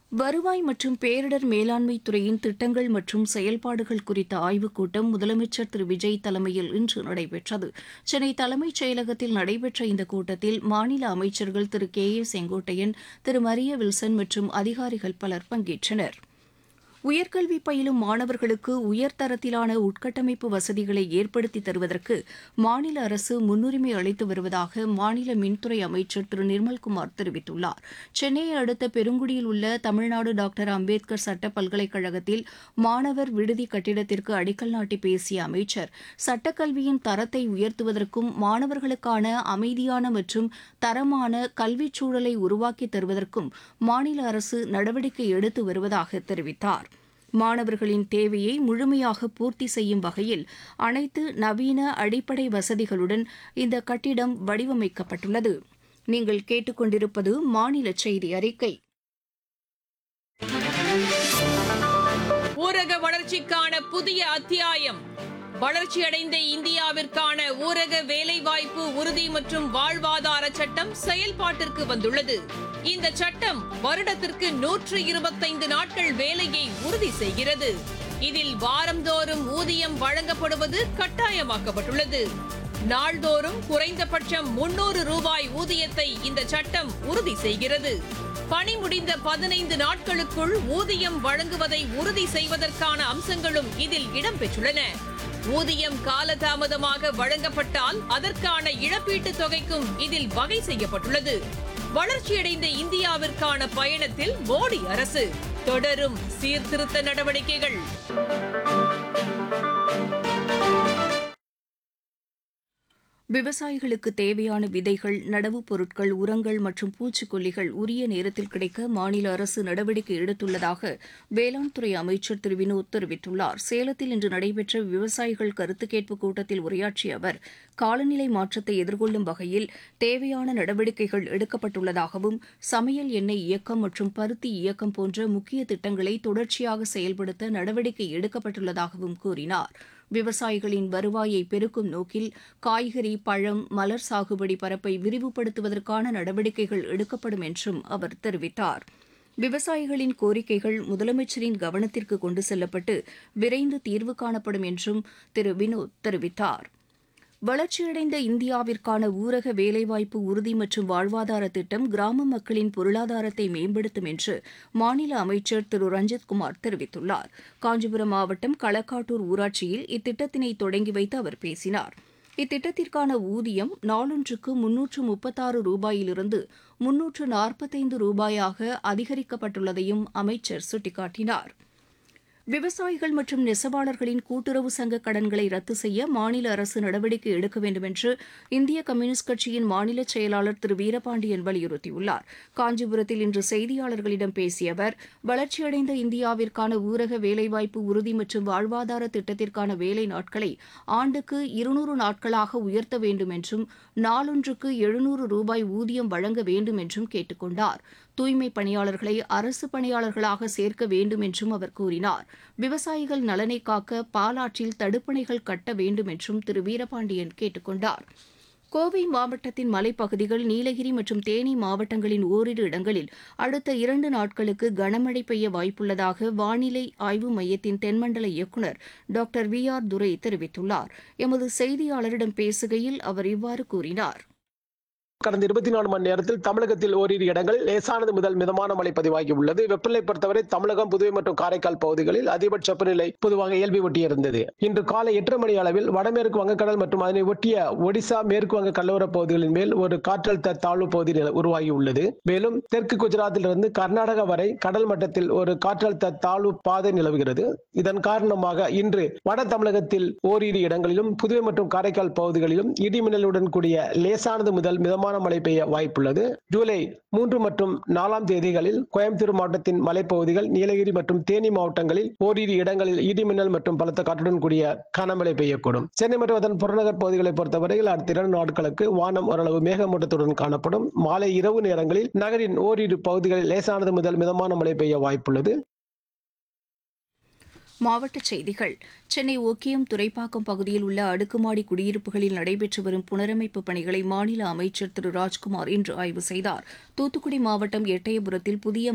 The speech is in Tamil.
வருவாய் மற்றும் பேரிடர் மேலாண்மை துறையின் திட்டங்கள் மற்றும் செயல்பாடுகள் குறித்த ஆய்வுக் கூட்டம் முதலமைச்சர் திரு விஜய் தலைமையில் இன்று நடைபெற்றது சென்னை தலைமைச் செயலகத்தில் நடைபெற்ற இந்த கூட்டத்தில் மாநில அமைச்சர்கள் திரு கே ஏ செங்கோட்டையன் திரு மரிய வில்சன் மற்றும் அதிகாரிகள் பலர் பங்கேற்றனர் உயர்கல்வி பயிலும் மாணவர்களுக்கு உயர்தரத்திலான உட்கட்டமைப்பு வசதிகளை ஏற்படுத்தி தருவதற்கு மாநில அரசு முன்னுரிமை அளித்து வருவதாக மாநில மின்துறை அமைச்சர் திரு நிர்மல்குமார் தெரிவித்துள்ளார் சென்னையை அடுத்த பெருங்குடியில் உள்ள தமிழ்நாடு டாக்டர் அம்பேத்கர் சட்ட பல்கலைக்கழகத்தில் மாணவர் விடுதி கட்டிடத்திற்கு அடிக்கல் நாட்டி பேசிய அமைச்சர் சட்டக்கல்வியின் தரத்தை உயர்த்துவதற்கும் மாணவர்களுக்கான அமைதியான மற்றும் தரமான கல்விச் சூழலை உருவாக்கித் தருவதற்கும் மாநில அரசு நடவடிக்கை எடுத்து வருவதாக தெரிவித்தார் மாணவர்களின் தேவையை முழுமையாக பூர்த்தி செய்யும் வகையில் அனைத்து நவீன அடிப்படை வசதிகளுடன் இந்த கட்டிடம் வடிவமைக்கப்பட்டுள்ளது நீங்கள் கேட்டுக்கொண்டிருப்பது மாநில செய்தி அறிக்கை ஊரக வளர்ச்சிக்கான புதிய அத்தியாயம் வளர்ச்சியடைந்த இந்தியாவிற்கான ஊரக வேலைவாய்ப்பு உறுதி மற்றும் வாழ்வாதார சட்டம் செயல்பாட்டிற்கு வந்துள்ளது இந்த சட்டம் வருடத்திற்கு நூற்று இருபத்தைந்து நாட்கள் வேலையை உறுதி செய்கிறது இதில் வாரந்தோறும் ஊதியம் வழங்கப்படுவது கட்டாயமாக்கப்பட்டுள்ளது நாள்தோறும் குறைந்தபட்சம் முன்னூறு ரூபாய் ஊதியத்தை இந்த சட்டம் உறுதி செய்கிறது பணி முடிந்த பதினைந்து நாட்களுக்குள் ஊதியம் வழங்குவதை உறுதி செய்வதற்கான அம்சங்களும் இதில் இடம்பெற்றுள்ளன ஊதியம் காலதாமதமாக வழங்கப்பட்டால் அதற்கான இழப்பீட்டுத் தொகைக்கும் இதில் வகை செய்யப்பட்டுள்ளது வளர்ச்சியடைந்த இந்தியாவிற்கான பயணத்தில் மோடி அரசு தொடரும் சீர்திருத்த நடவடிக்கைகள் விவசாயிகளுக்கு தேவையான விதைகள் நடவுப் பொருட்கள் உரங்கள் மற்றும் பூச்சிக்கொல்லிகள் உரிய நேரத்தில் கிடைக்க மாநில அரசு நடவடிக்கை எடுத்துள்ளதாக வேளாண் துறை அமைச்சர் திரு வினோத் தெரிவித்துள்ளார் சேலத்தில் இன்று நடைபெற்ற விவசாயிகள் கருத்து கேட்பு கூட்டத்தில் உரையாற்றிய அவர் காலநிலை மாற்றத்தை எதிர்கொள்ளும் வகையில் தேவையான நடவடிக்கைகள் எடுக்கப்பட்டுள்ளதாகவும் சமையல் எண்ணெய் இயக்கம் மற்றும் பருத்தி இயக்கம் போன்ற முக்கிய திட்டங்களை தொடர்ச்சியாக செயல்படுத்த நடவடிக்கை எடுக்கப்பட்டுள்ளதாகவும் கூறினார் விவசாயிகளின் வருவாயை பெருக்கும் நோக்கில் காய்கறி பழம் மலர் சாகுபடி பரப்பை விரிவுபடுத்துவதற்கான நடவடிக்கைகள் எடுக்கப்படும் என்றும் அவர் தெரிவித்தார் விவசாயிகளின் கோரிக்கைகள் முதலமைச்சரின் கவனத்திற்கு கொண்டு செல்லப்பட்டு விரைந்து தீர்வு காணப்படும் என்றும் திரு வினோத் தெரிவித்தார் வளர்ச்சியடைந்த இந்தியாவிற்கான ஊரக வேலைவாய்ப்பு உறுதி மற்றும் வாழ்வாதார திட்டம் கிராம மக்களின் பொருளாதாரத்தை மேம்படுத்தும் என்று மாநில அமைச்சர் திரு ரஞ்சித்குமார் தெரிவித்துள்ளார் காஞ்சிபுரம் மாவட்டம் களக்காட்டூர் ஊராட்சியில் இத்திட்டத்தினை தொடங்கி வைத்து அவர் பேசினார் இத்திட்டத்திற்கான ஊதியம் நாளொன்றுக்கு முன்னூற்று முப்பத்தாறு ரூபாயிலிருந்து முன்னூற்று நாற்பத்தைந்து ரூபாயாக அதிகரிக்கப்பட்டுள்ளதையும் அமைச்சர் சுட்டிக்காட்டினார் விவசாயிகள் மற்றும் நெசவாளர்களின் கூட்டுறவு சங்க கடன்களை ரத்து செய்ய மாநில அரசு நடவடிக்கை எடுக்க வேண்டும் என்று இந்திய கம்யூனிஸ்ட் கட்சியின் மாநில செயலாளர் திரு வீரபாண்டியன் வலியுறுத்தியுள்ளார் காஞ்சிபுரத்தில் இன்று செய்தியாளர்களிடம் பேசிய அவர் வளர்ச்சியடைந்த இந்தியாவிற்கான ஊரக வேலைவாய்ப்பு உறுதி மற்றும் வாழ்வாதார திட்டத்திற்கான வேலை நாட்களை ஆண்டுக்கு இருநூறு நாட்களாக உயர்த்த வேண்டும் என்றும் நாளொன்றுக்கு எழுநூறு ரூபாய் ஊதியம் வழங்க வேண்டும் என்றும் கேட்டுக் கொண்டார் தூய்மை பணியாளர்களை அரசு பணியாளர்களாக சேர்க்க வேண்டும் என்றும் அவர் கூறினார் விவசாயிகள் நலனை காக்க பாலாற்றில் தடுப்பணைகள் கட்ட வேண்டும் என்றும் திரு வீரபாண்டியன் கேட்டுக் கொண்டார் கோவை மாவட்டத்தின் மலைப்பகுதிகள் நீலகிரி மற்றும் தேனி மாவட்டங்களின் ஓரிரு இடங்களில் அடுத்த இரண்டு நாட்களுக்கு கனமழை பெய்ய வாய்ப்புள்ளதாக வானிலை ஆய்வு மையத்தின் தென்மண்டல இயக்குநர் டாக்டர் வி ஆர் துரை தெரிவித்துள்ளார் எமது செய்தியாளரிடம் பேசுகையில் அவர் இவ்வாறு கூறினார் கடந்த இருபத்தி நாலு மணி நேரத்தில் தமிழகத்தில் ஓரிரு இடங்களில் லேசானது முதல் மிதமான மழை பதிவாகி உள்ளது வெப்பநிலை பொறுத்தவரை தமிழகம் புதுவை மற்றும் காரைக்கால் பகுதிகளில் அதிகபட்ச வெப்பநிலை பொதுவாக இயல்பை ஒட்டியிருந்தது இன்று காலை எட்டு மணி அளவில் வடமேற்கு வங்கக்கடல் மற்றும் அதனை ஒட்டிய ஒடிசா மேற்கு வங்க கடலோர பகுதிகளின் மேல் ஒரு காற்றழுத்த தாழ்வு பகுதி நில- உருவாகி உள்ளது மேலும் தெற்கு குஜராத்திலிருந்து கர்நாடகா வரை கடல் மட்டத்தில் ஒரு காற்றழுத்த தாழ்வு பாதை நிலவுகிறது இதன் காரணமாக இன்று வட தமிழகத்தில் ஓரிரு இடங்களிலும் புதுவை மற்றும் காரைக்கால் பகுதிகளிலும் இடி மின்னலுடன் கூடிய லேசானது முதல் மிதமான மழை பெய்ய வாய்ப்புள்ளது ஜூலை மூன்று மற்றும் நாலாம் தேதிகளில் கோயம்புத்தூர் மாவட்டத்தின் மலைப்பகுதிகள் நீலகிரி மற்றும் தேனி மாவட்டங்களில் ஓரிரு இடங்களில் இடி மின்னல் மற்றும் பலத்த காற்றுடன் கூடிய கனமழை பெய்யக்கூடும் சென்னை மற்றும் அதன் புறநகர் பகுதிகளை பொறுத்தவரையில் அடுத்த இரண்டு நாட்களுக்கு வானம் ஓரளவு மேகமூட்டத்துடன் காணப்படும் மாலை இரவு நேரங்களில் நகரின் ஓரிரு பகுதிகளில் லேசானது முதல் மிதமான மழை பெய்ய வாய்ப்புள்ளது மாவட்டச் செய்திகள் சென்னை ஒக்கியம் துறைப்பாக்கம் பகுதியில் உள்ள அடுக்குமாடி குடியிருப்புகளில் நடைபெற்று வரும் புனரமைப்பு பணிகளை மாநில அமைச்சர் திரு ராஜ்குமார் இன்று ஆய்வு செய்தார் தூத்துக்குடி மாவட்டம் எட்டயபுரத்தில் புதிய